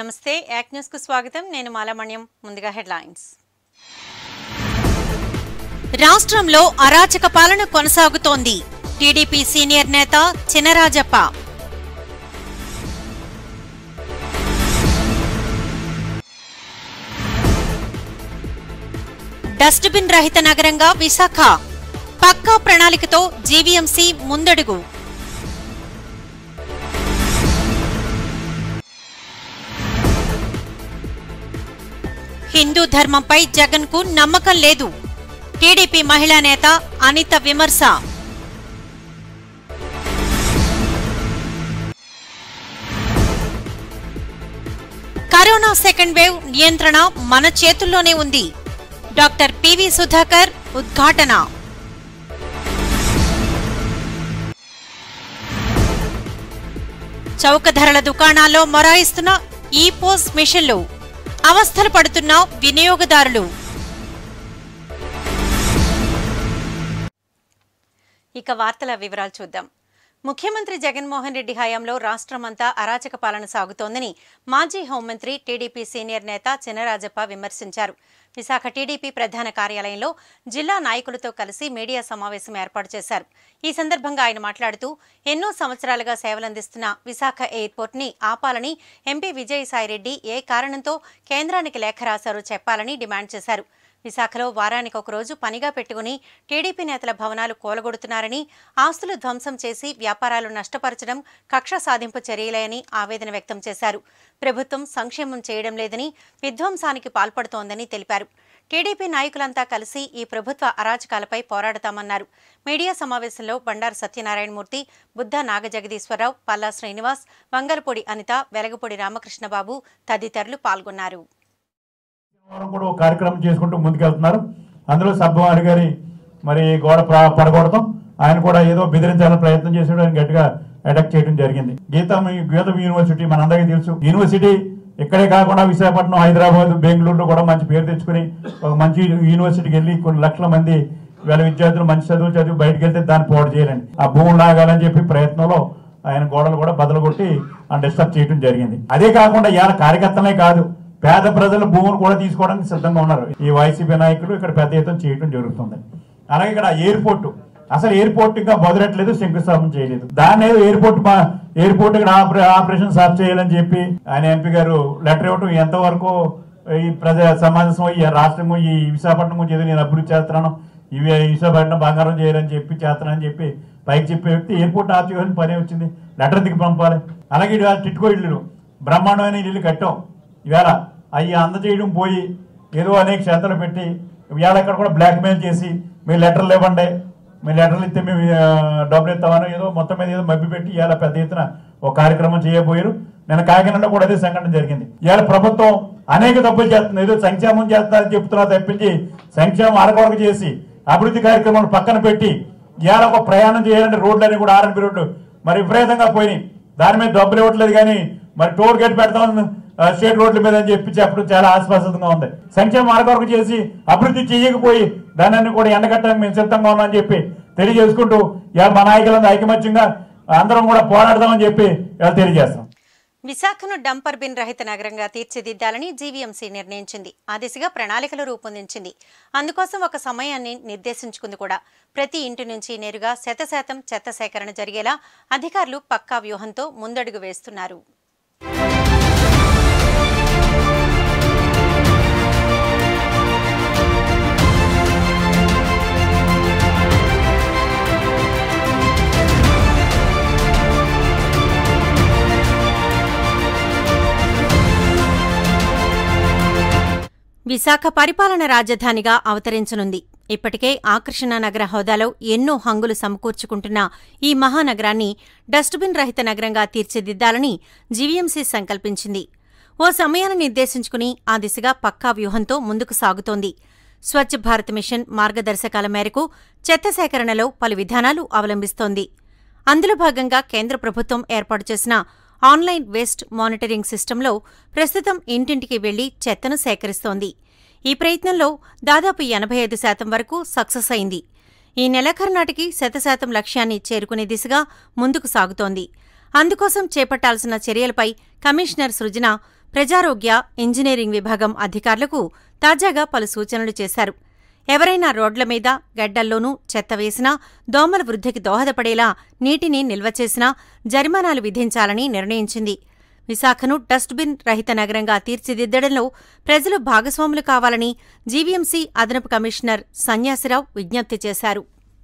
నమస్తే యాక్ న్యూస్ కు స్వాగతం నేను మాలామణ్యం ముందుగా హెడ్లైన్స్ రాష్ట్రంలో అరాచక పాలన కొనసాగుతోంది టీడీపీ సీనియర్ నేత చినరాజప్ప డస్ట్బిన్ రహిత నగరంగా విశాఖ పక్కా ప్రణాళికతో జీవీఎంసీ ముందడుగు హిందూ ధర్మంపై జగన్ కు నమ్మకం లేదు టీడీపీ మహిళా నేత అనిత విమర్శ కరోనా సెకండ్ వేవ్ నియంత్రణ మన చేతుల్లోనే ఉంది డాక్టర్ పివి సుధాకర్ ఉద్ఘాటన చౌక ధరల దుకాణాల్లో మొరాయిస్తున్న ఈ పోస్ మిషన్లు అవస్థలు పడుతున్న వినియోగదారులు ఇక వార్తల వివరాలు చూద్దాం ముఖ్యమంత్రి జగన్మోహన్ రెడ్డి హయాంలో రాష్ట్రమంతా అరాచక పాలన సాగుతోందని మాజీ హోంమంత్రి టీడీపీ సీనియర్ నేత చినరాజప్ప విమర్శించారు విశాఖ టీడీపీ ప్రధాన కార్యాలయంలో జిల్లా నాయకులతో కలిసి మీడియా సమావేశం ఏర్పాటు చేశారు ఈ సందర్భంగా ఆయన మాట్లాడుతూ ఎన్నో సంవత్సరాలుగా సేవలందిస్తున్న విశాఖ ఎయిర్పోర్ట్ ని ఆపాలని ఎంపీ విజయసాయిరెడ్డి ఏ కారణంతో కేంద్రానికి లేఖ రాశారో చెప్పాలని డిమాండ్ చేశారు విశాఖలో వారానికి ఒక రోజు పనిగా పెట్టుకుని టీడీపీ నేతల భవనాలు కూలగొడుతున్నారని ఆస్తులు ధ్వంసం చేసి వ్యాపారాలు నష్టపరచడం కక్ష సాధింపు చర్యలేని ఆవేదన వ్యక్తం చేశారు ప్రభుత్వం సంక్షేమం చేయడం లేదని విధ్వంసానికి పాల్పడుతోందని తెలిపారు టీడీపీ నాయకులంతా కలిసి ఈ ప్రభుత్వ అరాచకాలపై పోరాడతామన్నారు మీడియా సమావేశంలో బండారు సత్యనారాయణమూర్తి బుద్ధ నాగజగదీశ్వరరావు పల్లా శ్రీనివాస్ వంగలపూడి అనిత వెలగపూడి రామకృష్ణబాబు తదితరులు పాల్గొన్నారు వారం కూడా ఒక కార్యక్రమం చేసుకుంటూ ముందుకెళ్తున్నారు అందులో సబ్బవారి గారి మరి గోడ ప్ర- పడగొడతాం ఆయన కూడా ఏదో బెదిరించాలని ప్రయత్నం చేసాడు ఆయన గట్టిగా అటాక్ చేయడం జరిగింది గీతం గీతం యూనివర్సిటీ మనందరికీ తెలుసు యూనివర్సిటీ ఇక్కడే కాకుండా విశాఖపట్నం హైదరాబాద్ బెంగళూరులో కూడా మంచి పేరు తెచ్చుకుని ఒక మంచి యూనివర్సిటీకి వెళ్ళి కొన్ని లక్షల మంది వీళ్ళ విద్యార్థులు మంచి చదువు చదివి బయటకు వెళ్తే దాన్ని పోటు చేయాలని ఆ భూములు లాగాలని చెప్పి ప్రయత్నంలో ఆయన గోడలు కూడా బదలు కొట్టి డిస్టర్బ్ చేయడం జరిగింది అదే కాకుండా ఇవాళ కార్యకర్తలే కాదు పేద ప్రజల భూములు కూడా తీసుకోవడానికి సిద్ధంగా ఉన్నారు ఈ వైసీపీ నాయకులు ఇక్కడ పెద్ద ఎత్తున చేయడం జరుగుతుంది అలాగే ఇక్కడ ఎయిర్పోర్ట్ అసలు ఎయిర్పోర్ట్ ఇంకా మొదలెట్లేదు శంకుస్థాపన చేయలేదు దాన్ని ఏదో ఎయిర్పోర్ట్ మా- ఎయిర్పోర్ట్ ఇక్కడ ఆపరే- ఆపరేషన్ సాఫ్ చేయాలని చెప్పి ఆయన ఎంపీ గారు లెటర్ ఇవ్వటం ఎంతవరకు ఈ ప్రజా సమాజం ఈ రాష్ట్రం ఈ విశాఖపట్నం గురించి ఏదో నేను అభివృద్ధి చేస్తున్నాను ఇవి విశాఖపట్నం బంగారం చేయాలని చెప్పి చేస్తున్నానని చెప్పి పైకి చెప్పే వ్యక్తి ఎయిర్పోర్ట్ ఆఫ్ చేయాలని పని వచ్చింది లెటర్ దిగి పంపాలి అలాగే ఇటు టిట్కో ఇల్లు బ్రహ్మాండమైన ఇల్లు కట్టాం ఇవాళ అవి అందజేయడం పోయి ఏదో అనేక క్షేత్రాలు పెట్టి ఇవాళ ఇక్కడ కూడా బ్లాక్ మెయిల్ చేసి మీ లెటర్లు ఇవ్వండి మీ లెటర్లు ఇస్తే మేము ఆ, డబ్బులు ఇస్తామని ఏదో మొత్తం మీద ఏదో మభ్య పెట్టి ఇవాళ పెద్ద ఎత్తున ఒక కార్యక్రమం చేయబోయారు నేను కాకినాడలో కూడా అదే సంఘటన జరిగింది ఇవాళ ప్రభుత్వం అనేక తప్పులు చేస్తుంది ఏదో సంక్షేమం చేస్తారని చెప్తున్నా తప్పించి సంక్షేమం అరకొరకు చేసి అభివృద్ధి కార్యక్రమాలు పక్కన పెట్టి ఇవాళ ఒక ప్రయాణం చేయాలంటే రోడ్లన్నీ కూడా ఆర్ఎన్బి రోడ్లు మరి విపరీతంగా పోయినాయి దాని మీద డబ్బులు ఇవ్వట్లేదు కానీ మరి టోల్ గేట్ పెడతాం ఆ, స్టేట్ రోడ్ల మీద అని చెప్పి చెప్పడం చాలా ఆస్వాసంగా ఉంది సంక్షేమ మార్గవరకు చేసి అభివృద్ధి చేయకపోయి దానిని కూడా ఎండగట్టడానికి మేము సిద్ధంగా ఉన్నామని చెప్పి తెలియజేసుకుంటూ ఇవాళ మా నాయకులందరూ ఐకమత్యంగా అందరం కూడా పోరాడదామని చెప్పి ఇవాళ తెలియజేస్తాం విశాఖను డంపర్ బిన్ రహిత నగరంగా తీర్చిదిద్దాలని జీవీఎంసీ నిర్ణయించింది ఆ దిశగా ప్రణాళికలు రూపొందించింది అందుకోసం ఒక సమయాన్ని నిర్దేశించుకుంది కూడా ప్రతి ఇంటి నుంచి నేరుగా శతశాతం చెత్త సేకరణ జరిగేలా అధికారులు పక్కా వ్యూహంతో ముందడుగు వేస్తున్నారు విశాఖ పరిపాలన రాజధానిగా అవతరించనుంది ఇప్పటికే ఆకర్షణ నగర హోదాలో ఎన్నో హంగులు సమకూర్చుకుంటున్న ఈ మహానగరాన్ని డస్ట్బిన్ రహిత నగరంగా తీర్చిదిద్దాలని జీవీఎంసీ సంకల్పించింది ఓ సమయాన్ని నిర్దేశించుకుని ఆ దిశగా పక్కా వ్యూహంతో ముందుకు సాగుతోంది స్వచ్ఛ భారత్ మిషన్ మార్గదర్శకాల మేరకు చెత్త సేకరణలో పలు విధానాలు అవలంబిస్తోంది అందులో భాగంగా కేంద్ర ప్రభుత్వం ఏర్పాటు చేసిన ఆన్లైన్ వేస్ట్ మానిటరింగ్ సిస్టంలో ప్రస్తుతం ఇంటింటికి వెళ్లి చెత్తను సేకరిస్తోంది ఈ ప్రయత్నంలో దాదాపు ఎనభై ఐదు శాతం వరకు సక్సెస్ అయింది ఈ నెలాఖరు నాటికి శతశాతం లక్ష్యాన్ని చేరుకునే దిశగా ముందుకు సాగుతోంది అందుకోసం చేపట్టాల్సిన చర్యలపై కమిషనర్ సృజన ప్రజారోగ్య ఇంజనీరింగ్ విభాగం అధికారులకు తాజాగా పలు సూచనలు చేశారు ఎవరైనా రోడ్ల మీద గడ్డల్లోనూ చెత్త వేసినా దోమల వృద్ధికి దోహదపడేలా నీటిని నిల్వ చేసినా జరిమానాలు విధించాలని నిర్ణయించింది విశాఖను డస్ట్బిన్ రహిత నగరంగా తీర్చిదిద్దడంలో ప్రజలు భాగస్వాములు కావాలని జీవీఎంసీ అదనపు కమిషనర్ సన్యాసిరావు విజ్ఞప్తి చేశారు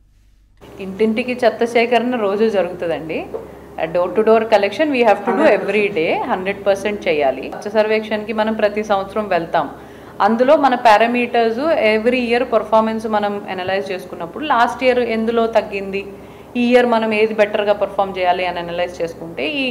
ఇంటింటికి చెత్త సేకరణ రోజు జరుగుతుందండి door to door collection we have to do every day hundred percent చేయాలి స్వచ్ఛ సర్వేక్షణకి మనం ప్రతి సంవత్సరం వెళ్తాం అందులో మన పారామీటర్స్ ఎవ్రీ ఇయర్ పర్ఫార్మెన్స్ మనం అనలైజ్ చేసుకున్నప్పుడు లాస్ట్ ఇయర్ ఎందులో తగ్గింది ఈ ఇయర్ మనం ఏది బెటర్గా పర్ఫామ్ చేయాలి అని అనలైజ్ చేసుకుంటే ఈ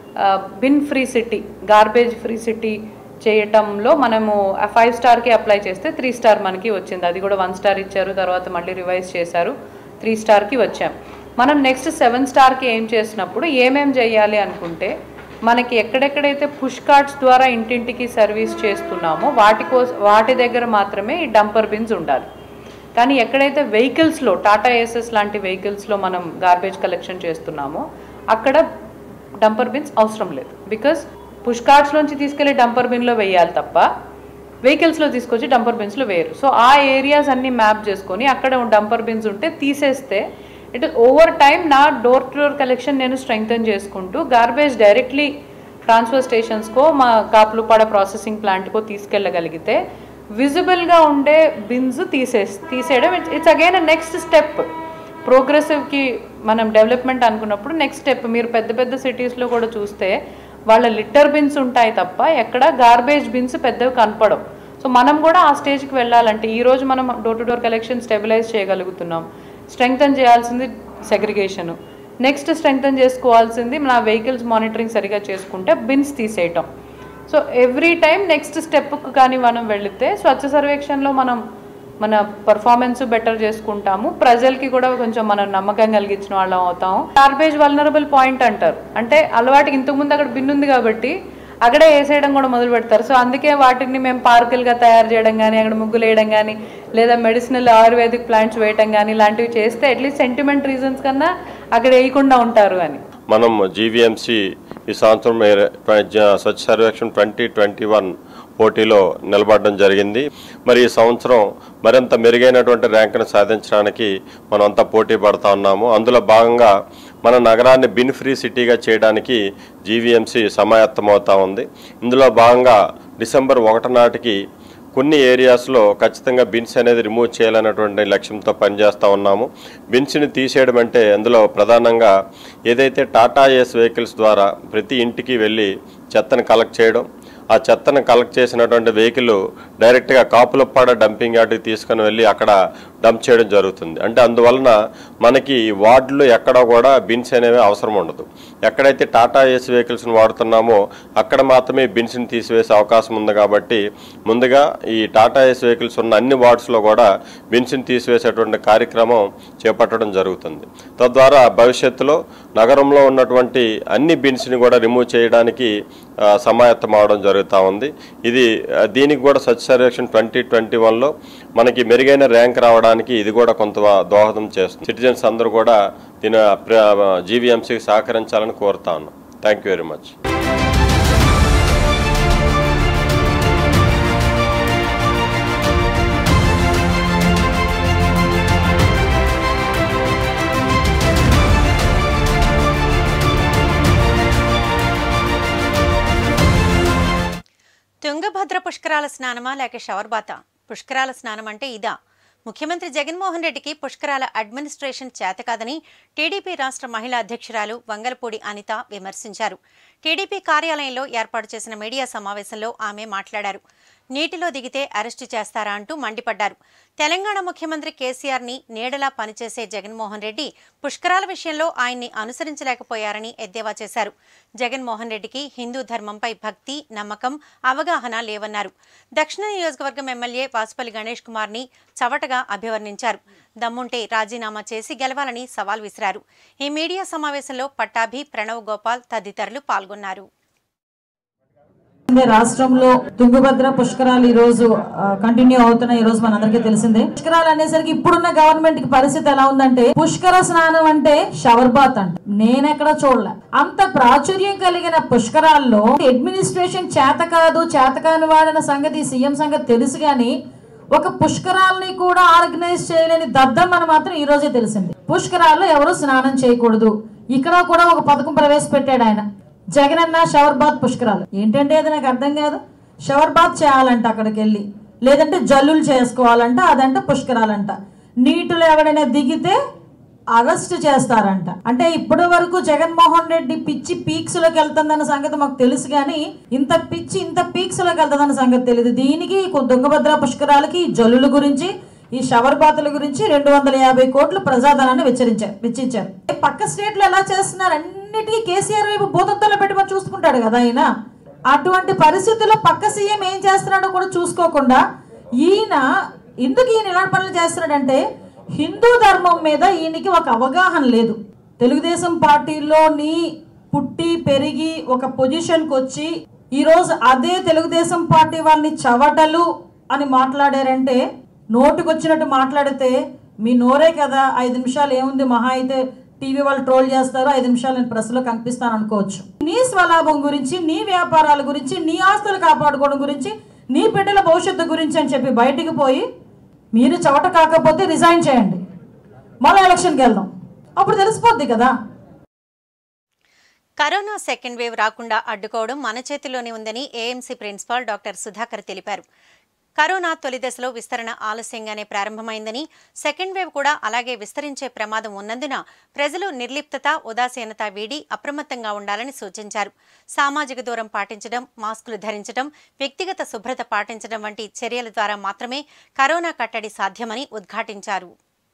bin free city garbage free city చేయటంలో మనము ఫైవ్ స్టార్కి అప్లై చేస్తే త్రీ స్టార్ మనకి వచ్చింది అది కూడా వన్ స్టార్ ఇచ్చారు తర్వాత మళ్ళీ రివైజ్ చేశారు త్రీ స్టార్కి వచ్చాం మనం నెక్స్ట్ సెవెన్ స్టార్కి ఏం చేసినప్పుడు ఏమేం చేయాలి అనుకుంటే మనకి ఎక్కడెక్కడైతే పుష్ కార్డ్స్ ద్వారా ఇంటింటికి సర్వీస్ చేస్తున్నామో వాటి కోసం వాటి దగ్గర మాత్రమే ఈ డంపర్ బిన్స్ ఉండాలి కానీ ఎక్కడైతే వెహికల్స్లో టాటా ఏసెస్ లాంటి వెహికల్స్లో మనం గార్బేజ్ కలెక్షన్ చేస్తున్నామో అక్కడ డంపర్ బిన్స్ అవసరం లేదు బికాస్ పుష్ కార్ట్స్లోంచి తీసుకెళ్లి డంపర్ బిన్లో వేయాలి తప్ప వెహికల్స్లో తీసుకొచ్చి డంపర్ బిన్స్లో వేయరు సో ఆ ఏరియాస్ అన్ని మ్యాప్ చేసుకొని అక్కడ డంపర్ బిన్స్ ఉంటే తీసేస్తే ఇట్ ఓవర్ టైం నా డోర్ టు డోర్ కలెక్షన్ నేను స్ట్రెంగ్తన్ చేసుకుంటూ గార్బేజ్ డైరెక్ట్లీ ట్రాన్స్ఫర్ స్టేషన్స్కో మా కాపులుపాడ ప్రాసెసింగ్ ప్లాంట్కో తీసుకెళ్ళగలిగితే విజిబుల్గా ఉండే బిన్స్ తీసే తీసేయడం it's it's again next step ప్రోగ్రెసివ్కి మనం డెవలప్మెంట్ అనుకున్నప్పుడు నెక్స్ట్ స్టెప్ మీరు పెద్ద పెద్ద సిటీస్లో కూడా చూస్తే వాళ్ళ లిటర్ బిన్స్ ఉంటాయి తప్ప ఎక్కడ గార్బేజ్ బిన్స్ పెద్దవి కనపడవు సో మనం కూడా ఆ స్టేజ్కి వెళ్ళాలంటే ఈ రోజు మనం door to door collection stabilise చేయగలుగుతున్నాం స్ట్రెంగ్తన్ చేయాల్సింది సెగ్రిగేషను నెక్స్ట్ స్ట్రెంగ్తన్ చేసుకోవాల్సింది మన వెహికల్స్ మానిటరింగ్ సరిగా చేసుకుంటే బిన్స్ తీసేయటం సో ఎవ్రీ టైం నెక్స్ట్ స్టెప్కి కానీ మనం వెళితే స్వచ్ఛ సర్వేక్షణలో మనం మన పర్ఫార్మెన్స్ బెటర్ చేసుకుంటాము ప్రజలకి కూడా కొంచెం మనం నమ్మకం కలిగించిన వాళ్ళం అవుతాం గార్బేజ్ వల్నరబుల్ పాయింట్ అంటారు అంటే అలవాటుకి ఇంతకుముందు అక్కడ బిన్ ఉంది కాబట్టి అక్కడే వేసేయడం కూడా మొదలు పెడతారు సో అందుకే వాటిని మేము పార్కులుగా తయారు చేయడం కానీ అక్కడ ముగ్గులు వేయడం కానీ లేదా మెడిసినల్ ఆయుర్వేదిక్ ప్లాంట్స్ వేయడం కానీ ఇలాంటివి చేస్తే అట్లీస్ట్ సెంటిమెంట్ రీజన్స్ కన్నా అక్కడ వేయకుండా ఉంటారు అని మనం జీవీఎంసీ ఈ సంవత్సరం ఏ- ప్ర- Swachh Survekshan twenty twenty one పోటీలో నిలబడడం జరిగింది మరి ఈ సంవత్సరం మరింత మెరుగైనటువంటి ర్యాంకును సాధించడానికి మనం అంతా పోటీ పడతా ఉన్నాము అందులో భాగంగా మన నగరాన్ని బిన్ ఫ్రీ సిటీగా చేయడానికి జీవీఎంసీ సమాయత్తమవుతా ఉంది ఇందులో భాగంగా డిసెంబర్ ఒకటి నాటికి కొన్ని ఏరియాస్లో ఖచ్చితంగా బిన్స్ అనేది రిమూవ్ చేయాలన్నటువంటి లక్ష్యంతో పనిచేస్తూ ఉన్నాము బిన్స్ని తీసేయడం అంటే అందులో ప్రధానంగా ఏదైతే టాటా ఏస్ వెహికల్స్ ద్వారా ప్రతి ఇంటికి వెళ్ళి చెత్తను కలెక్ట్ చేయడం ఆ చెత్తను కలెక్ట్ చేసినటువంటి వెహికల్ డైరెక్ట్గా కాపులప్పాడ డంపింగ్ యార్డ్కి తీసుకొని వెళ్ళి అక్కడ డంప్ చేయడం జరుగుతుంది అంటే అందువలన మనకి వార్డులో ఎక్కడ కూడా బిన్స్ అనేవి అవసరం ఉండదు ఎక్కడైతే టాటా ఏసీ వెహికల్స్ని వాడుతున్నామో అక్కడ మాత్రమే బిన్స్ని తీసివేసే అవకాశం ఉంది కాబట్టి ముందుగా ఈ టాటా ఏసీ వెహికల్స్ ఉన్న అన్ని వార్డ్స్లో కూడా బిన్స్ని తీసివేసేటువంటి కార్యక్రమం చేపట్టడం జరుగుతుంది తద్వారా భవిష్యత్తులో నగరంలో ఉన్నటువంటి అన్ని బిన్స్ని కూడా రిమూవ్ చేయడానికి ఆ, సమాయత్తం అవడం జరుగుతూ ఉంది ఇది ఆ, దీనికి కూడా స్వచ్ఛ సర్వేక్షణ ట్వంటీ ట్వంటీ వన్లో మనకి మెరుగైన ర్యాంక్ రావడానికి ఇది కూడా కొంత దోహదం చేస్తుంది సిటిజన్స్ అందరూ కూడా దీని జీవీఎంసీకి సహకరించాలని కోరుతా ఉన్నాం thank you very much Tungabhadra పుష్కరాల స్నానమా లేక షవర్ బాతా పుష్కరాల స్నానం అంటే ఇదా ముఖ్యమంత్రి జగన్మోహన్ రెడ్డికి పుష్కరాల అడ్మినిస్ట్రేషన్ చేతకాదని టీడీపీ రాష్ట్ర మహిళా అధ్యక్షురాలు వంగలపూడి అనిత విమర్శించారు టీడీపీ కార్యాలయంలో ఏర్పాటు చేసిన మీడియా సమావేశంలో ఆమె మాట్లాడారు నీటిలో దిగితే అరెస్టు చేస్తారా అంటూ మండిపడ్డారు తెలంగాణ ముఖ్యమంత్రి కేసీఆర్ ని నీడలా పనిచేసే జగన్మోహన్ రెడ్డి పుష్కరాల విషయంలో ఆయన్ని అనుసరించలేకపోయారని ఎద్దేవా చేశారు జగన్మోహన్ రెడ్డికి హిందూ ధర్మంపై భక్తి నమ్మకం అవగాహన లేవన్నారు దక్షిణ నియోజకవర్గం ఎమ్మెల్యే వాసుపల్లి గణేష్ కుమార్ ని చవటగా అభివర్ణించారు దమ్ముంటే రాజీనామా చేసి గెలవాలని సవాల్ విసిరారు ఈ మీడియా సమావేశంలో పట్టాభి ప్రణవ్ గోపాల్ తదితరులు పాల్గొన్నారు తెలిసిందే రాష్ట్రంలో తుంగభద్ర పుష్కరాలు ఈ రోజు కంటిన్యూ అవుతున్నాయి ఈ రోజు మనందరికీ తెలిసిందే పుష్కరాలు అనేసరికి ఇప్పుడున్న గవర్నమెంట్ కి పరిస్థితి ఎలా ఉందంటే పుష్కర స్నానం అంటే షవర్ బాత్ అంట నేనెక్కడ చూడలే అంత ప్రాచుర్యం కలిగిన పుష్కరాల్లో అడ్మినిస్ట్రేషన్ చేత కాదు చేతకాని వాడన్న సంగతి సీఎం సంగతి తెలుసు గాని ఒక పుష్కరాల్ని కూడా ఆర్గనైజ్ చేయలేని దద్దమ్మని మాత్రం ఈ రోజే తెలిసింది పుష్కరాల్లో ఎవరు స్నానం చేయకూడదు ఇక్కడ కూడా ఒక పథకం ప్రవేశపెట్టాడు ఆయన జగనన్న షవర్ బాత్ పుష్కరాలు ఏంటంటే అది నాకు అర్థం కాదు షవర్ బాత్ చేయాలంట అక్కడికి వెళ్ళి లేదంటే జల్లులు చేసుకోవాలంట అదంట పుష్కరాలంట నీటిలో ఎవడైనా దిగితే అరెస్ట్ చేస్తారంట అంటే ఇప్పటి వరకు జగన్మోహన్ రెడ్డి పిచ్చి పీక్స్ లోకి వెళ్తుందన్న సంగతి మాకు తెలుసు కానీ ఇంత పిచ్చి ఇంత పీక్స్ లోకి వెళ్తుందన్న సంగతి తెలియదు దీనికి కొ- తుంగభద్ర పుష్కరాలకి ఈ జల్లుల గురించి ఈ షవర్ బాతుల గురించి రెండు వందల యాభై కోట్లు ప్రజాధనాన్ని వెచ్చరించారు వెచ్చించారు పక్క స్టేట్లు ఎలా చేస్తున్నారు అన్నిటికీ కేసీఆర్ వైపు భూతత్వంలో పెట్టి మరి చూసుకుంటాడు కదా ఆయన అటువంటి పరిస్థితుల్లో పక్క సీఎం ఏం చేస్తున్నాడో కూడా చూసుకోకుండా ఈయన ఎందుకు ఈయన ఇలాంటి పనులు చేస్తున్నాడంటే హిందూ ధర్మం మీద ఈయనకి ఒక అవగాహన లేదు తెలుగుదేశం పార్టీలోని పుట్టి పెరిగి ఒక పొజిషన్కి వచ్చి ఈరోజు అదే తెలుగుదేశం పార్టీ వాళ్ళని చవటలు అని మాట్లాడారంటే నోటికొచ్చినట్టు మాట్లాడితే మీ నోరే కదా ఐదు నిమిషాలు ఏముంది మహా అయితే టీవీ వాళ్ళు ట్రోల్ చేస్తారు ఐదు నిమిషాలు నేను ప్రెస్లో కనిపిస్తాను అనుకోవచ్చు నీ స్వలాభం గురించి నీ వ్యాపారాల గురించి నీ ఆస్తులు కాపాడుకోవడం గురించి నీ బిడ్డల భవిష్యత్తు గురించి అని చెప్పి బయటికి పోయి మీరు చవట కాకపోతే రిజైన్ చేయండి మళ్ళీ ఎలక్షన్కి వెళ్దాం అప్పుడు తెలిసిపోద్ది కదా కరోనా సెకండ్ వేవ్ రాకుండా అడ్డుకోవడం మన చేతిలోనే ఉందని ఏఎంసీ ప్రిన్సిపాల్ డాక్టర్ సుధాకర్ తెలిపారు కరోనా తొలి దశలో విస్తరణ ఆలస్యంగానే ప్రారంభమైందని సెకండ్ వేవ్ కూడా అలాగే విస్తరించే ప్రమాదం ఉన్నందున ప్రజలు నిర్లిప్తత ఉదాసీనత వీడి అప్రమత్తంగా ఉండాలని సూచించారు సామాజిక దూరం పాటించడం మాస్కులు ధరించడం వ్యక్తిగత శుభ్రత పాటించడం వంటి చర్యల ద్వారా మాత్రమే కరోనా కట్టడి సాధ్యమని ఉద్ఘాటించారు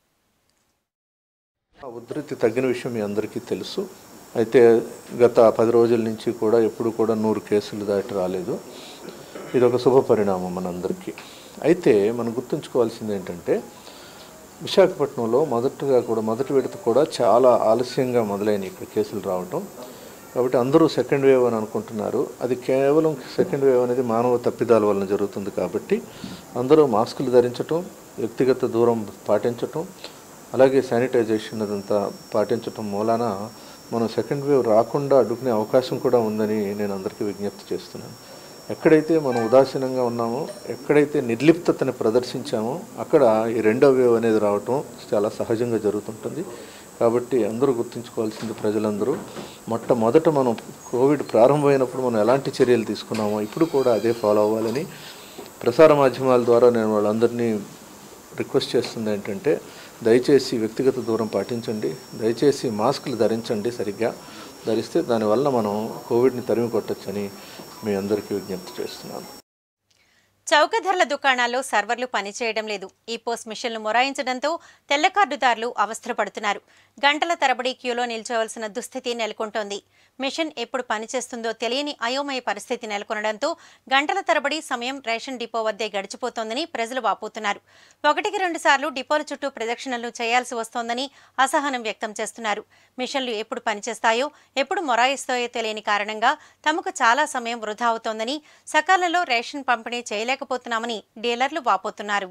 ఆ ఉధృతి తగ్గిన విషయం మీ అందరికీ తెలుసు అయితే గత పది రోజుల నుంచి కూడా ఎప్పుడు కూడా నూరు కేసులు దాటి రాలేదు ఇది ఒక శుభ పరిణామం మనందరికీ అయితే మనం గుర్తుంచుకోవాల్సింది ఏంటంటే విశాఖపట్నంలో మొదటగా కూడా మొదటి విడత కూడా చాలా ఆలస్యంగా మొదలైన ఇక్కడ కేసులు రావటం కాబట్టి అందరూ సెకండ్ వేవ్ అని అనుకుంటున్నారు అది కేవలం సెకండ్ వేవ్ అనేది మానవ తప్పిదాల వలన జరుగుతుంది కాబట్టి అందరూ మాస్కులు ధరించటం వ్యక్తిగత దూరం పాటించటం అలాగే శానిటైజేషన్ అదంతా పాటించటం మూలాన మనం సెకండ్ వేవ్ రాకుండా అడ్డుకునే అవకాశం కూడా ఉందని నేను అందరికీ విజ్ఞప్తి చేస్తున్నాను ఎక్కడైతే మనం ఉదాసీనంగా ఉన్నామో ఎక్కడైతే నిర్లిప్తతని ప్రదర్శించామో అక్కడ ఈ రెండో వేవ్ అనేది రావటం చాలా సహజంగా జరుగుతుంటుంది కాబట్టి అందరూ గుర్తుంచుకోవాల్సింది ప్రజలందరూ మొట్టమొదట మనం కోవిడ్ ప్రారంభమైనప్పుడు మనం ఎలాంటి చర్యలు తీసుకున్నామో ఇప్పుడు కూడా అదే ఫాలో అవ్వాలని ప్రసార మాధ్యమాల ద్వారా నేను వాళ్ళందరినీ రిక్వెస్ట్ చేస్తుంది ఏంటంటే దయచేసి వ్యక్తిగత దూరం పాటించండి దయచేసి మాస్కులు ధరించండి సరిగ్గా ధరిస్తే దానివల్ల మనం కోవిడ్ని తరిమి కొట్టచ్చని మీ అందరికీ విజ్ఞప్తి చేస్తున్నాను చౌక ధరల దుకాణాల్లో సర్వర్లు పనిచేయడం లేదు ఈ పోస్ట్ మిషన్లు మొరాయించడంతో తెల్ల కార్డుదారులు అవస్థలు పడుతున్నారు గంటల తరబడి క్యూలో నిల్చోవలసిన దుస్థితి నెలకొంటోంది మిషన్ ఎప్పుడు పనిచేస్తుందో తెలియని అయోమయ పరిస్థితి నెలకొనడంతో గంటల తరబడి సమయం రేషన్ డిపో వద్దే గడిచిపోతోందని ప్రజలు వాపోతున్నారు ఒకటికి రెండు సార్లు డిపోల చుట్టూ ప్రదక్షిణలు చేయాల్సి వస్తోందని అసహనం వ్యక్తం చేస్తున్నారు మిషన్లు ఎప్పుడు పనిచేస్తాయో ఎప్పుడు మొరాయిస్తాయో తెలియని కారణంగా తమకు చాలా సమయం వృధా అవుతోందని సకాలంలో రేషన్ పంపిణీ చేయలేకపోతున్నామని డీలర్లు వాపోతున్నారు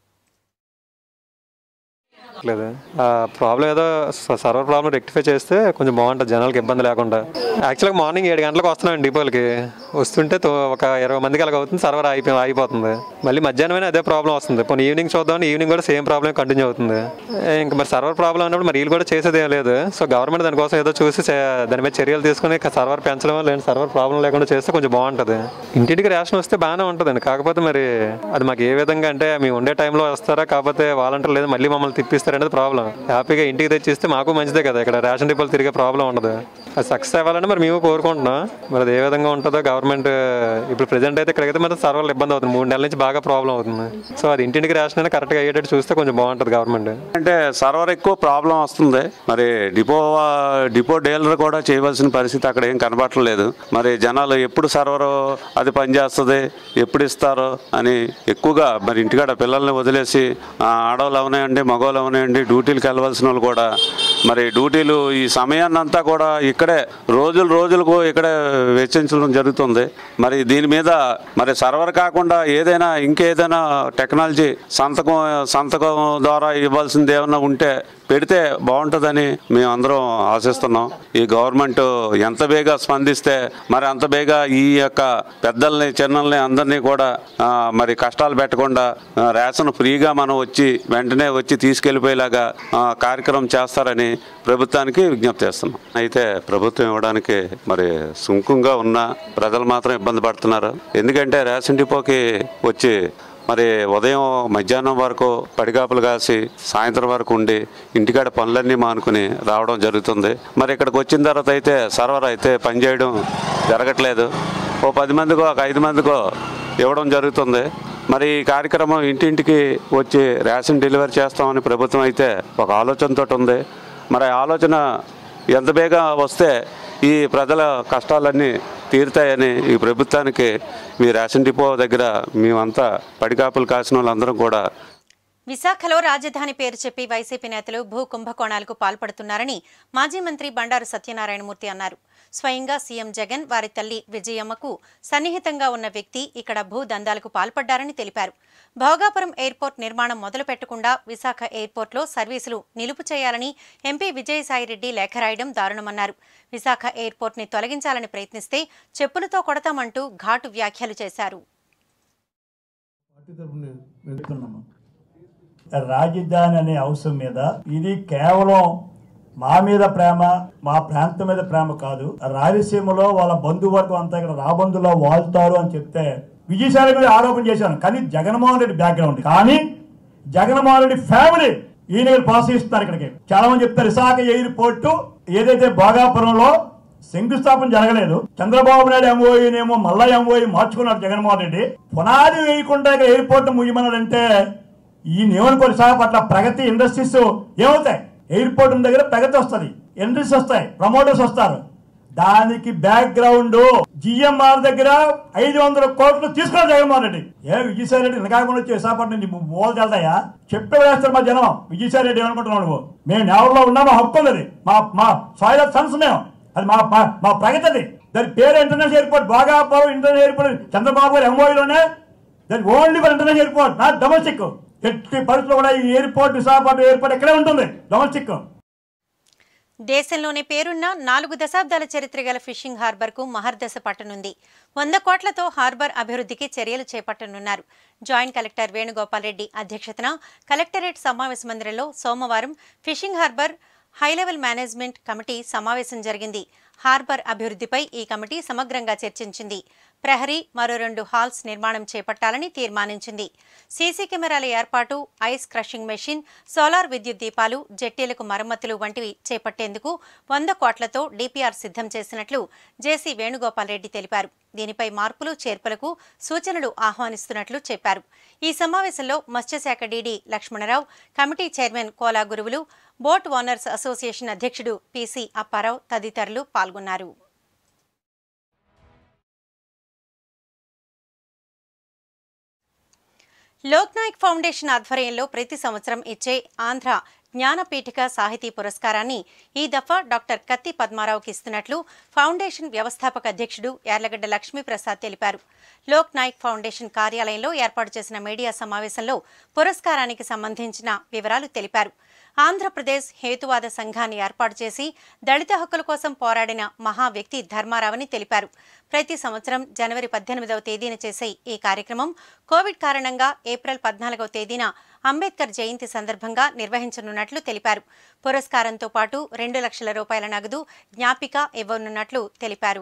లేదు ఆ ప్రాబ్లం ఏదో స- సర్వర్ ప్రాబ్లం రెక్టిఫై చేస్తే కొంచెం బాగుంటుంది జనాలకు ఇబ్బంది లేకుండా యాక్చువల్గా మార్నింగ్ ఏడు గంటలకు వస్తున్నాం డిపోలకి వస్తుంటే తో- ఒక ఇరవై మందికి అలాగ అవుతుంది సర్వర్ అయిపోయి అయిపోతుంది మళ్ళీ మధ్యాహ్నమైన అదే ప్రాబ్లం వస్తుంది పోనీ ఈవినింగ్ చూద్దామని ఈవినింగ్ కూడా సేమ్ ప్రాబ్లం కంటిన్యూ అవుతుంది ఏ, ఇంకా మరి సర్వర్ ప్రాబ్లం ఉన్నప్పుడు మరి వీళ్ళు కూడా చేసేది ఏం లేదు సో గవర్నమెంట్ దానికోసం ఏదో చూసి చే- దాని మీద చర్యలు తీసుకుని సర్వర్ పెంచడం లేని సర్వర్ ప్రాబ్లం లేకుండా చేస్తే కొంచెం బాగుంటుంది ఇంటింటికి రేషన్ వస్తే బాగానే ఉంటుందండి కాకపోతే మరి అది మాకు ఏ విధంగా అంటే మేము ఉండే టైంలో వస్తారా కాకపోతే వాలంటీర్ లేదు మళ్ళీ మమ్మల్ని తిప్పిస్తారనేది ప్రాబ్లం హ్యాపీగా ఇంటికి తెచ్చిస్తే మాకు మంచిదే కదా ఇక్కడ రేషన్ డిపోలు తిరిగే ప్రాబ్లం ఉండదు అది సక్సెస్ అవ్వాలని మరి మేము కోరుకుంటున్నాం మరి అది ఏ విధంగా ఉంటుందో గవర్నమెంట్ ఇప్పుడు ప్రెజెంట్ అయితే ఇక్కడికైతే మరి సర్వర్లు ఇబ్బంది అవుతుంది మూడు నెలల నుంచి బాగా ప్రాబ్లం అవుతుంది సో అది ఇంటింటికి రేషన్ అయినా కరెక్ట్గా అయ్యేటట్టు చూస్తే కొంచెం బాగుంటుంది గవర్నమెంట్ అంటే సర్వర్ ఎక్కువ ప్రాబ్లం వస్తుంది మరి డిపో వా- డిపో డీలర్ కూడా చేయవలసిన పరిస్థితి అక్కడ ఏం కనబడట్లేదు మరి జనాలు ఎప్పుడు సర్వర్ అది పనిచేస్తుంది ఎప్పుడు ఇస్తారు అని ఎక్కువగా మరి ఇంటికాడ పిల్లల్ని వదిలేసి ఆ, ఆడవాళ్ళు అవనాయండి మగవాళ్ళు అవనాయండి డ్యూటీలకు వెళ్ళవలసిన వాళ్ళు కూడా మరి డ్యూటీలు ఈ సమయాన్నంతా కూడా ఇక్కడే రోజులు రోజులకు ఇక్కడే వెచ్చించడం జరుగుతుంది వస్తుంది మరి దీని మీద మరి సర్వర్ కాకుండా ఏదైనా ఇంకేదైనా టెక్నాలజీ సంతకం సంతకం ద్వారా ఇవ్వాల్సింది ఏమైనా ఉంటే పెడితే బాగుంటుందని మేము అందరం ఆశిస్తున్నాం ఈ గవర్నమెంట్ ఎంత బేగా స్పందిస్తే మరి అంత బేగా ఈ యొక్క పెద్దల్ని చిన్నల్ని అందరినీ కూడా ఆ, మరి కష్టాలు పెట్టకుండా ఆ, రేషన్ ఫ్రీగా మనం వచ్చి వెంటనే వచ్చి తీసుకెళ్ళిపోయేలాగా ఆ, కార్యక్రమం చేస్తారని ప్రభుత్వానికి విజ్ఞప్తి చేస్తున్నాం అయితే ప్రభుత్వం ఇవ్వడానికి మరి సుంకంగా ఉన్న ప్రజలు మాత్రం ఇబ్బంది పడుతున్నారు ఎందుకంటే రేషన్ డిపోకి వచ్చి మరి ఉదయం మధ్యాహ్నం వరకు పడిగాపులు కాసి సాయంత్రం వరకు ఉండి ఇంటికాడ పనులన్నీ మానుకుని రావడం జరుగుతుంది మరి ఇక్కడికి వచ్చిన తర్వాత అయితే సర్వర్ అయితే పనిచేయడం జరగట్లేదు ఓ పది మందికో ఒక ఐదు మందికో ఇవ్వడం జరుగుతుంది మరి ఈ కార్యక్రమం ఇంటింటికి వచ్చి రేషన్ డెలివరీ చేస్తామని ప్రభుత్వం అయితే ఒక ఆలోచనతో ఉంది మరి ఆ ఆలోచన ఎంత బేగా వస్తే ఈ ప్రజల కష్టాలన్నీ తీరుతాయని ఈ ప్రభుత్వానికి మీ రేషన్ డిపో దగ్గర మేమంతా పడికాపులు కాసిన వాళ్ళందరం కూడా విశాఖలో రాజధాని పేరు చెప్పి వైసీపీ నేతలు భూ కుంభకోణాలకు పాల్పడుతున్నారని మాజీ మంత్రి బండారు సత్యనారాయణమూర్తి అన్నారు స్వయంగా సీఎం జగన్ వారి తల్లి విజయమ్మకు సన్నిహితంగా ఉన్న వ్యక్తి ఇక్కడ భూ దందాలకు పాల్పడ్డారని తెలిపారు భోగాపురం ఎయిర్పోర్ట్ నిర్మాణం మొదలు పెట్టకుండా విశాఖ ఎయిర్పోర్ట్లో సర్వీసులు నిలుపు చేయాలని ఎంపీ విజయసాయిరెడ్డి లేఖ రాయడం దారుణమన్నారు విశాఖ ఎయిర్పోర్ట్ని తొలగించాలని ప్రయత్నిస్తే చెప్పులతో కొడతామంటూ ఘాటు వ్యాఖ్యలు చేశారు వెళ్తున్నాము రాజధాని అనే అంశం మీద ఇది కేవలం మా మీద ప్రేమ మా ప్రాంతం మీద ప్రేమ కాదు రాయలసీమలో వాళ్ళ బంధువర్గం అంతా ఇక్కడ రాబందులో వాళ్తారు అని చెప్తే విజయసాయి మీద ఆరోపణ చేశాను కానీ జగన్మోహన్ రెడ్డి బ్యాక్గ్రౌండ్ కానీ జగన్మోహన్ రెడ్డి ఫ్యామిలీ ఈయన ప్రోత్సహిస్తున్నారు ఇక్కడికి చాలా మంది చెప్తారు విశాఖ ఎయిర్పోర్టు ఏదైతే భోగాపురంలో శంకుస్థాపన జరగలేదు చంద్రబాబు నాయుడు ఎంఓఈనేమో మళ్ళా ఎంఓఈ మార్చుకున్నాడు జగన్మోహన్ రెడ్డి పునాది వేయకుండా ఇక ఎయిర్పోర్ట్ ముయ్యమన్నాడంటే ఈ ఏమనుకోరు సార్ పట్ల ప్రగతి ఇండస్ట్రీస్ ఏమవుతాయి ఎయిర్పోర్ట్ ఉన్న దగ్గర ప్రగతి వస్తుంది ఇండస్ట్రీస్ వస్తాయి ప్రమోటర్స్ వస్తారు దానికి బ్యాక్ గ్రౌండ్ జిఎంఆర్ దగ్గర ఐదు వందల కోట్లు తీసుకున్నాడు జగన్మోహన్ రెడ్డి ఏ విజయసాయి రెడ్డి నిలకాకుండా వచ్చి విశాఖపట్నం నుంచి మూల వెళ్తాయా చెప్పే వేస్తారు మా జనం విజయసాయి రెడ్డి ఏమనుకుంటున్నావు నువ్వు మేము నేవల్లో ఉన్నా మా హక్కు ఉంది అది. మా మా సాయిల్ ఆఫ్ సన్స్ మేము అది మా మా- మా ప్రగతి అది దాని పేరు international airport Bhogapuram international airport Chandrababu గారు ఎంఓఈలోనే దాని only for international airport not domestic ఎట్టి పరిస్థితుల్లో కూడా ఈ ఎయిర్పోర్ట్ విశాఖపట్నం ఎయిర్పోర్ట్ ఇక్కడే ఉంటుంది డొమెస్టిక్ దేశంలోనే పేరున్న నాలుగు దశాబ్దాల చరిత్ర గల ఫిషింగ్ హార్బర్కు మహర్దశ పట్టనుంది వంద కోట్లతో హార్బర్ అభివృద్ధికి చర్యలు చేపట్టనున్నారు జాయింట్ కలెక్టర్ వేణుగోపాల్ రెడ్డి అధ్యక్షతన కలెక్టరేట్ సమావేశ మందిరంలో సోమవారం fishing harbour high level management committee సమావేశం జరిగింది హార్బర్ అభివృద్ధిపై ఈ కమిటీ సమగ్రంగా చర్చించింది ప్రహరీ మరో రెండు హాల్స్ నిర్మాణం చేపట్టాలని తీర్మానించింది సీసీ కెమెరాల ఏర్పాటు ఐస్ క్రషింగ్ మెషిన్ సోలార్ విద్యుత్ దీపాలు జెట్టీలకు మరమ్మతులు వంటివి చేపట్టేందుకు వంద కోట్లతో డిపిఆర్ సిద్ధం చేసినట్లు జేసీ వేణుగోపాల్ రెడ్డి తెలిపారు దీనిపై మార్పులు చేర్పులకు సూచనలు ఆహ్వానిస్తున్నట్లు చెప్పారు ఈ సమావేశంలో మత్స్యశాఖ DD Lakshmanarao committee chairman Kola Guruvulu boat owners association అధ్యక్షుడు పీసీ అప్పారావు తదితరులు పాల్గొన్నారు లోక్నాయక్ ఫౌండేషన్ ఆధ్వర్యంలో ప్రతి సంవత్సరం ఇచ్చే ఆంధ్ర జ్ఞానపీఠిక సాహితీ పురస్కారాన్ని ఈ దఫా డాక్టర్ కత్తి పద్మారావుకి ఇస్తున్నట్లు ఫౌండేషన్ వ్యవస్థాపక అధ్యక్షుడు యార్లగడ్డ లక్ష్మీప్రసాద్ తెలిపారు లోక్ నాయక్ ఫౌండేషన్ కార్యాలయంలో ఏర్పాటు చేసిన మీడియా సమావేశంలో పురస్కారానికి సంబంధించిన వివరాలు తెలిపారు ఆంధ్రప్రదేశ్ హేతువాద సంఘాన్ని ఏర్పాటు చేసి దళిత హక్కుల కోసం పోరాడిన మహా వ్యక్తి ధర్మారావని తెలిపారు ప్రతి సంవత్సరం జనవరి పద్దెనిమిదవ తేదీన చేసే ఈ కార్యక్రమం కోవిడ్ కారణంగా ఏప్రిల్ పద్నాలుగవ తేదీన అంబేద్కర్ జయంతి సందర్భంగా నిర్వహించనున్నట్లు తెలిపారు పురస్కారంతో పాటు రెండు లక్షల రూపాయల నగదు జ్ఞాపిక ఇవ్వనున్నట్లు తెలిపారు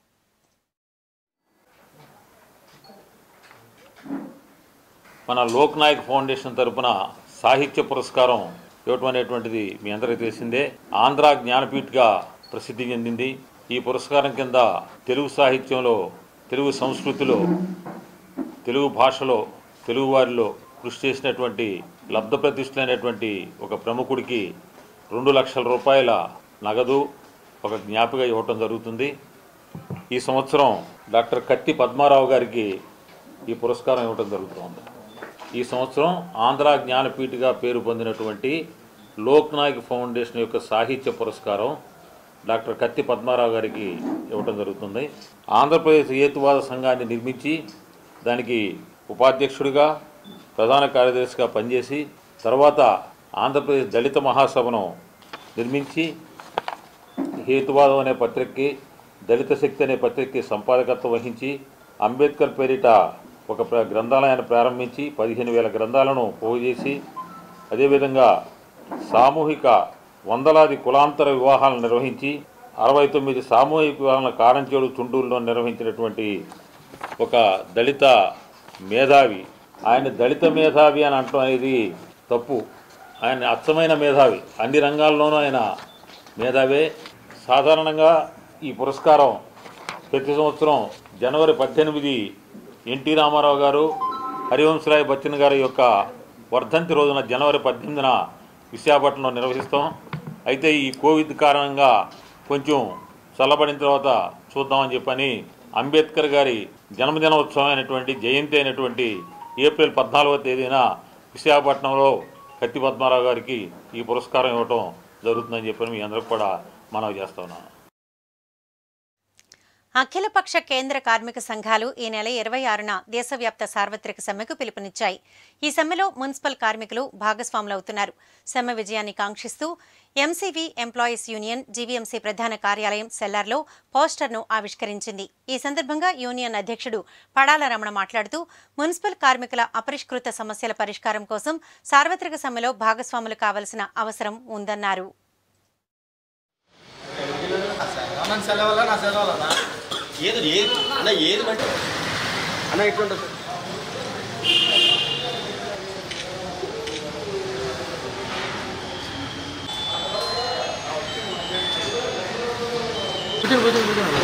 మన లోక్ నాయక్ ఫౌండేషన్ తరపున సాహిత్య పురస్కారం ఇవ్వటం అనేటువంటిది మీ అందరికీ తెలిసిందే ఆంధ్ర జ్ఞానపీఠ్గా ప్రసిద్ధి చెందింది ఈ పురస్కారం కింద తెలుగు సాహిత్యంలో తెలుగు సంస్కృతిలో తెలుగు భాషలో తెలుగు వారిలో కృషి చేసినటువంటి లబ్ధ ప్రతిష్ఠులైనటువంటి ఒక ప్రముఖుడికి రెండు లక్షల రూపాయల నగదు ఒక జ్ఞాపిక ఇవ్వటం జరుగుతుంది ఈ సంవత్సరం డాక్టర్ కత్తి పద్మారావు గారికి ఈ పురస్కారం ఇవ్వటం జరుగుతుంది ఈ సంవత్సరం ఆంధ్ర జ్ఞానపీఠిగా పేరు పొందినటువంటి లోక్ నాయక్ ఫౌండేషన్ యొక్క సాహిత్య పురస్కారం డాక్టర్ కత్తి పద్మారావు గారికి ఇవ్వటం జరుగుతుంది ఆంధ్రప్రదేశ్ హేతువాద సంఘాన్ని నిర్మించి దానికి ఉపాధ్యక్షుడిగా ప్రధాన కార్యదర్శిగా పనిచేసి తర్వాత ఆంధ్రప్రదేశ్ దళిత మహాసభను నిర్మించి హేతువాదం అనే పత్రికకి దళిత శక్తి అనే పత్రికకి సంపాదకత్వం వహించి అంబేద్కర్ పేరిట ఒక ప్ర- గ్రంథాలయాన్ని ప్రారంభించి పదిహేను వేల గ్రంథాలను పోగు చేసి అదేవిధంగా సామూహిక వందలాది కులాంతర వివాహాలను నిర్వహించి అరవై తొమ్మిది సామూహిక వివాహాలను కారంచేడు చుండూరులో నిర్వహించినటువంటి ఒక దళిత మేధావి ఆయన దళిత మేధావి అని అంటం అనేది తప్పు ఆయన అచ్చమైన మేధావి అన్ని రంగాల్లోనూ ఆయన మేధావే సాధారణంగా ఈ పురస్కారం ప్రతి సంవత్సరం జనవరి పద్దెనిమిది ఎన్టీ రామారావు గారు హరివంశరాయ్ బచ్చన్ గారి యొక్క వర్ధంతి రోజున జనవరి పద్దెనిమిదిన విశాఖపట్నంలో నిర్వహిస్తాం అయితే ఈ కోవిడ్ కారణంగా కొంచెం చల్లబడిన తర్వాత చూద్దామని చెప్పని అంబేద్కర్ గారి జన్మదినోత్సవం అయినటువంటి జయంతి అయినటువంటి ఏప్రిల్ పద్నాలుగవ తేదీన విశాఖపట్నంలో కత్తి పద్మారావు గారికి ఈ పురస్కారం ఇవ్వటం జరుగుతుందని చెప్పని మీ అందరికి కూడా మనవి చేస్తా ఉన్నాను అఖిలపక్ష కేంద్ర కార్మిక సంఘాలు ఈ నెల ఇరవై ఆరున దేశవ్యాప్త సార్వత్రిక సమ్మెకు పిలుపునిచ్చాయి ఈ సమ్మెలో మున్సిపల్ కార్మికులు భాగస్వాములవుతున్నారు సమ్మె విజయాన్ని కాంక్షిస్తూ ఎంసీవీ ఎంప్లాయీస్ యూనియన్ జీవీఎంసీ ప్రధాన కార్యాలయం సెల్లార్లో పోస్టర్ను ఆవిష్కరించింది ఈ సందర్భంగా యూనియన్ అధ్యక్షుడు పడాల రమణ మాట్లాడుతూ మున్సిపల్ కార్మికుల అపరిష్కృత సమస్యల పరిష్కారం కోసం సార్వత్రిక సమ్మెలో భాగస్వాములు కావలసిన అవసరం ఉందన్నారు ఏది ఏది అన్న ఏది అంటే అన్న ఎట్లుంటుంది కూర్చోండి కూర్చోండి కూర్చోండి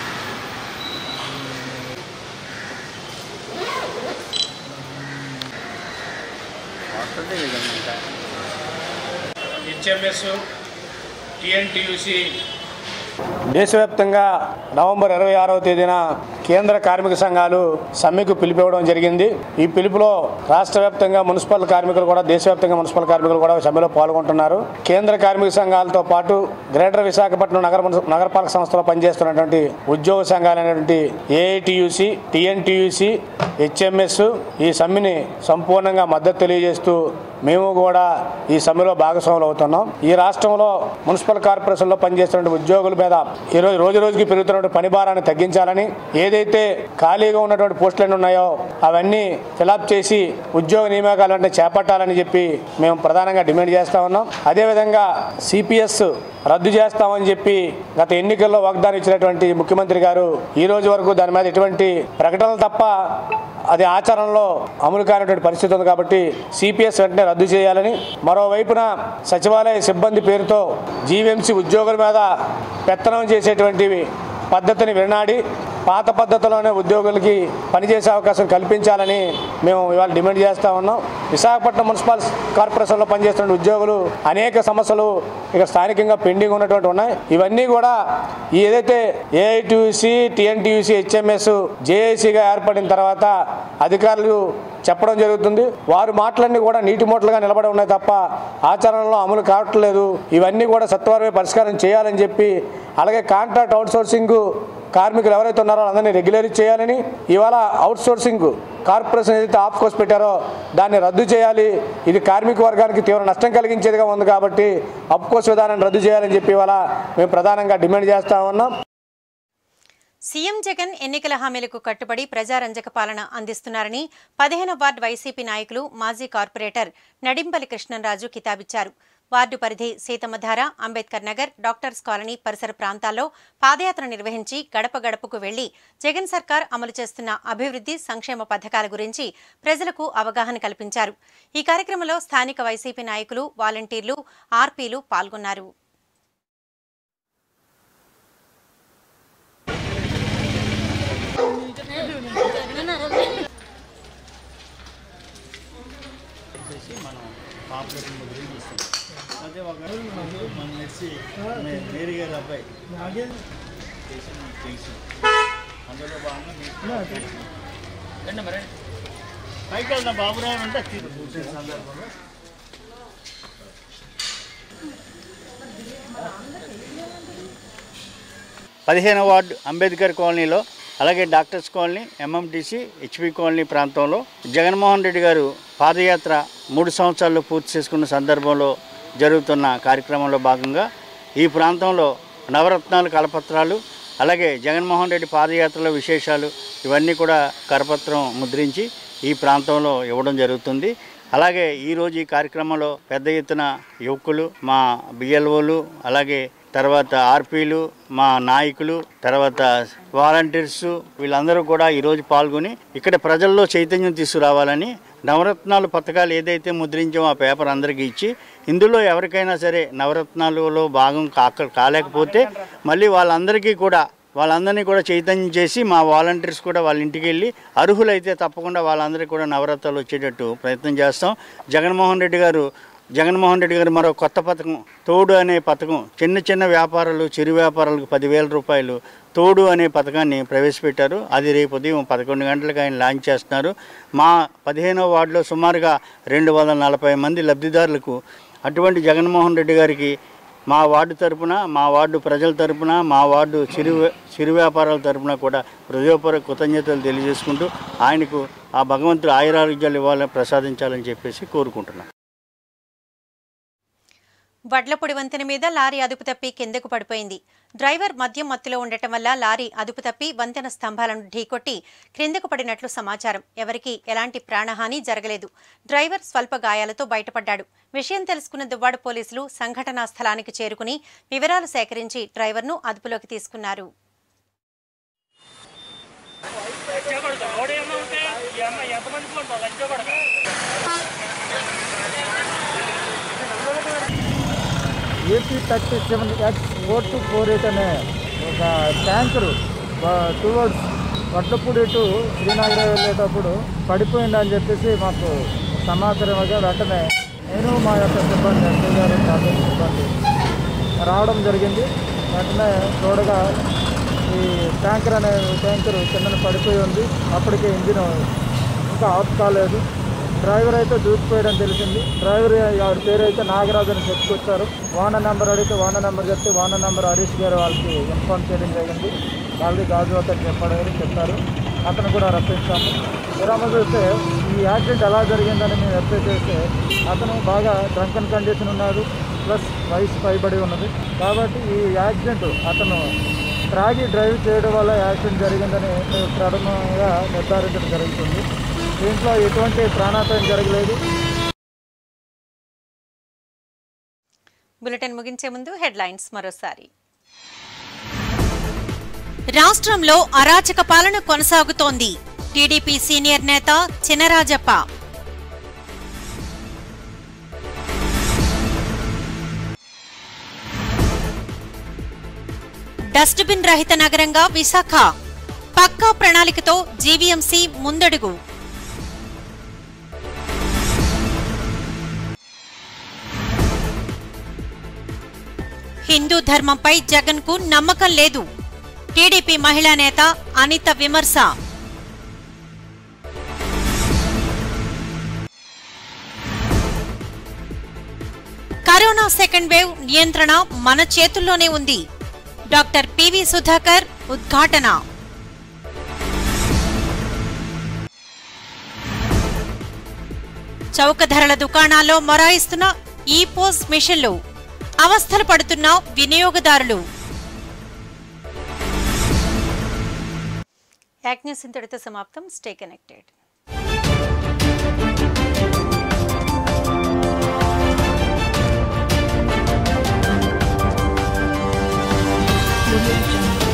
హెచ్ఎంఎస్ టిఎన్టీయూసి దేశవ్యాప్తంగా నవంబర్ ఇరవై ఆరవ తేదీన కేంద్ర కార్మిక సంఘాలు సమ్మెకు పిలిపివ్వడం జరిగింది ఈ పిలుపులో రాష్ట్ర వ్యాప్తంగా మున్సిపల్ కార్మికులు కూడా దేశవ్యాప్తంగా మున్సిపల్ కార్మికులు కూడా సమ్మెలో పాల్గొంటున్నారు కేంద్ర కార్మిక సంఘాలతో పాటు గ్రేటర్ విశాఖపట్నం నగర మున్సి- నగరపాలక సంస్థలో పనిచేస్తున్నటువంటి ఉద్యోగ సంఘాలైనటువంటి ఏఐటియుసి టిఎన్టీయూసి హెచ్ఎంఎస్ ఈ సమ్మెని సంపూర్ణంగా మద్దతు తెలియజేస్తూ మేము కూడా ఈ సమ్మెలో భాగస్వాములు అవుతున్నాం ఈ రాష్ట్రంలో మున్సిపల్ కార్పొరేషన్లో పనిచేస్తున్న ఉద్యోగుల మీద ఈ రోజు రోజు రోజుకి పెరుగుతున్న పని భారాన్ని తగ్గించాలని ఏదైతే ఖాళీగా ఉన్నటువంటి పోస్టులు ఉన్నాయో అవన్నీ ఫిలప్ చేసి ఉద్యోగ నియామకాలు అంటే చేపట్టాలని చెప్పి మేము ప్రధానంగా డిమాండ్ చేస్తా ఉన్నాం అదేవిధంగా సిపిఎస్ రద్దు చేస్తామని చెప్పి గత ఎన్నికల్లో వాగ్దానం ఇచ్చినటువంటి ముఖ్యమంత్రి గారు ఈ రోజు వరకు దాని మీద ఎటువంటి ప్రకటనలు తప్ప అది ఆచరణలో అమలు కానటువంటి పరిస్థితి ఉంది కాబట్టి సిపిఎస్ వెంటనే రద్దు చేయాలని మరోవైపున సచివాలయ సిబ్బంది పేరుతో జీవీఎంసీ ఉద్యోగుల మీద పెత్తనం చేసేటువంటి పద్ధతిని వినాడి పాత పద్ధతిలోనే ఉద్యోగులకి పనిచేసే అవకాశం కల్పించాలని మేము ఇవాళ డిమాండ్ చేస్తా ఉన్నాం విశాఖపట్నం మున్సిపల్ కార్పొరేషన్లో పనిచేస్తున్న ఉద్యోగులు అనేక సమస్యలు ఇక స్థానికంగా పెండింగ్ ఉన్నటువంటి ఉన్నాయి ఇవన్నీ కూడా ఈ ఏదైతే ఏఐటీయూసీ టీఎన్టీయూసీ హెచ్ఎంఎస్ జేఏసీగా ఏర్పడిన తర్వాత అధికారులు చెప్పడం జరుగుతుంది వారు మాటలన్నీ కూడా నీటి మూటలుగా నిలబడి ఉన్నాయి తప్ప ఆచరణలో అమలు కావట్లేదు ఇవన్నీ కూడా సత్వరమే పరిష్కారం చేయాలని చెప్పి అలాగే కాంట్రాక్ట్ అవుట్సోర్సింగ్ కార్మికులు ఎవరైతే ఉన్నారో అందరినీ రెగ్యులరీ చేయాలని ఇవాళ అవుట్సోర్సింగ్ కార్పొరేషన్ ఏదైతే ఆఫ్కోర్స్ పెట్టారో దాన్ని రద్దు చేయాలి ఇది కార్మిక వర్గానికి తీవ్ర నష్టం కలిగించేదిగా ఉంది కాబట్టి అప్కోర్స్ విధానాన్ని రద్దు చేయాలని చెప్పి ఇవాళ మేము ప్రధానంగా డిమాండ్ చేస్తా ఉన్నాం సీఎం జగన్ ఎన్నికల హామీలకు కట్టుబడి ప్రజారంజక పాలన అందిస్తున్నారని పదిహేను వార్డు వైసీపీ నాయకులు మాజీ కార్పొరేటర్ నడింపల్లి కృష్ణంరాజు కితాబిచ్చారు వార్డు పరిధి సీతమ్మధార అంబేద్కర్ నగర్ డాక్టర్స్ కాలనీ పరిసర ప్రాంతాల్లో పాదయాత్ర నిర్వహించి గడప గడపకు వెళ్లి జగన్ సర్కార్ అమలు చేస్తున్న అభివృద్ధి సంక్షేమ పథకాల గురించి ప్రజలకు అవగాహన కల్పించారు ఈ కార్యక్రమంలో స్థానిక వైసీపీ నాయకులు వాలంటీర్లు ఆర్పీలు పాల్గొన్నారు అదే ఒక మనం నడిచి మేరీ గారి అబ్బాయి చేసి అందులో భాగంగా రండి మరి పైకి వెళ్దాం బాబురావు అంటే చూసే సందర్భంలో పదిహేను వార్డు అంబేద్కర్ కాలనీలో అలాగే doctors colony MMTC HP colony ప్రాంతంలో జగన్మోహన్ రెడ్డి గారు పాదయాత్ర మూడు సంవత్సరాలు పూర్తి చేసుకున్న సందర్భంలో జరుగుతున్న కార్యక్రమంలో భాగంగా ఈ ప్రాంతంలో నవరత్నాలు కలపత్రాలు అలాగే జగన్మోహన్ రెడ్డి పాదయాత్రలో విశేషాలు ఇవన్నీ కూడా కరపత్రం ముద్రించి ఈ ప్రాంతంలో ఇవ్వడం జరుగుతుంది అలాగే ఈరోజు ఈ కార్యక్రమంలో పెద్ద ఎత్తున యువకులు మా బిఎల్ఓలు అలాగే తర్వాత ఆర్పీలు మా నాయకులు తర్వాత వాలంటీర్స్ వీళ్ళందరూ కూడా ఈరోజు పాల్గొని ఇక్కడ ప్రజల్లో చైతన్యం తీసుకురావాలని నవరత్నాలు పథకాలు ఏదైతే ముద్రించామో ఆ పేపర్ అందరికీ ఇచ్చి ఇందులో ఎవరికైనా సరే నవరత్నాలలో భాగం కాక కాలేకపోతే మళ్ళీ వాళ్ళందరికీ కూడా వాళ్ళందరినీ కూడా చైతన్యం చేసి మా వాలంటీర్స్ కూడా వాళ్ళ ఇంటికి వెళ్ళి అర్హులైతే తప్పకుండా వాళ్ళందరికీ కూడా నవరత్నాలు వచ్చేటట్టు ప్రయత్నం చేస్తాం జగన్మోహన్ రెడ్డి గారు జగన్మోహన్ రెడ్డి గారు మరో కొత్త పథకం తోడు అనే పథకం చిన్న చిన్న వ్యాపారాలు చిరు వ్యాపారాలకు పదివేల రూపాయలు తోడు అనే పథకాన్ని ప్రవేశపెట్టారు అది రేపు ఉదయం పదకొండు గంటలకు ఆయన లాంచ్ చేస్తున్నారు మా పదిహేనో వార్డులో సుమారుగా రెండు వందల నలభై మంది లబ్ధిదారులకు అటువంటి జగన్మోహన్ రెడ్డి గారికి మా వార్డు తరపున మా వార్డు ప్రజల తరపున మా వార్డు చిరు చిరు వ్యాపారాల తరపున కూడా హృదయపూర్వక కృతజ్ఞతలు తెలియజేసుకుంటూ ఆయనకు ఆ భగవంతుడు ఆయురారోగ్యాలు ఇవ్వాలని ప్రసాదించాలని చెప్పేసి కోరుకుంటున్నాను వడ్లపొడి వంతెన మీద లారీ అదుపు తప్పి కిందకు పడిపోయింది డ్రైవర్ మద్యం మత్తులో ఉండటం వల్ల లారీ అదుపు తప్పి వంతెన స్తంభాలను ఢీకొట్టి క్రిందకు పడినట్లు సమాచారం ఎవరికీ ఎలాంటి ప్రాణహాని జరగలేదు డ్రైవర్ స్వల్ప గాయాలతో బయటపడ్డాడు విషయం తెలుసుకున్న దువ్వాడ పోలీసులు సంఘటనా స్థలానికి చేరుకుని వివరాలు సేకరించి డ్రైవర్ను అదుపులోకి తీసుకున్నారు AP thirty seven X four two four eight అనే ఒక tanker towards Vadlapudi to Srinagar వెళ్ళేటప్పుడు పడిపోయింది అని చెప్పేసి మాకు సమాచారం ఇవ్వగా వెంటనే నేను మా యొక్క సిబ్బంది ఎస్ఐ గారు ట్రాఫిక్ సిబ్బంది రావడం జరిగింది వెంటనే చూడగా ఈ ట్యాంకర్ అనే ట్యాంకర్ కిందన పడిపోయి ఉంది అప్పటికే ఇంజిన్ ఇంకా ఆఫ్ కాలేదు డ్రైవర్ అయితే దూసిపోయడం తెలిసింది డ్రైవర్ ఎవరి పేరు అయితే నాగరాజు అని చెప్పుకొచ్చారు వాహన నెంబర్ అడిగితే వాహన నెంబర్ చెప్తే వాహన నెంబర్ హరీష్ గారు వాళ్ళకి ఇన్ఫార్మ్ చేయడం జరిగింది వాళ్ళది గాజు అతను చెప్పాడని చెప్పారు అతను కూడా రప్పించాము విరామ చూస్తే ఈ యాక్సిడెంట్ ఎలా జరిగిందని మేము వెరిఫై చేస్తే అతను బాగా డ్రంకన్ కండిషన్ ఉన్నాడు ప్లస్ వయసు పైబడి ఉన్నది కాబట్టి ఈ యాక్సిడెంట్ అతను త్రాగి డ్రైవ్ చేయడం వల్ల యాక్సిడెంట్ జరిగిందని ప్రథమంగా నిర్ధారించడం జరుగుతుంది దీంట్లో ఎటువంటి ప్రాణాపాయం జరగలేదు బులెటిన్ ముగించే ముందు హెడ్లైన్స్ మరోసారి రాష్ట్రంలో అరాచక పాలన కొనసాగుతోంది టీడీపీ సీనియర్ నేత చినరాజప్ప డస్ట్బిన్ రహిత నగరంగా విశాఖ పక్కా ప్రణాళికతో జీవీఎంసీ ముందడుగు హిందూ ధర్మంపై జగన్ కు నమ్మకం లేదు టీడీపీ మహిళా నేత అనిత విమర్శ కరోనా సెకండ్ వేవ్ నియంత్రణ మన చేతుల్లోనే ఉంది డాక్టర్ పివి సుధాకర్ ఉద్ఘాటన చౌక ధరల దుకాణాల్లో మొరాయిస్తున్న ఈ పోస్ మిషన్లు అవస్థలు పడుతున్న వినియోగదారులు యాక్ న్యూస్ ఇంతటితో సమాప్తం స్టే కనెక్టెడ్ Audio Jungle.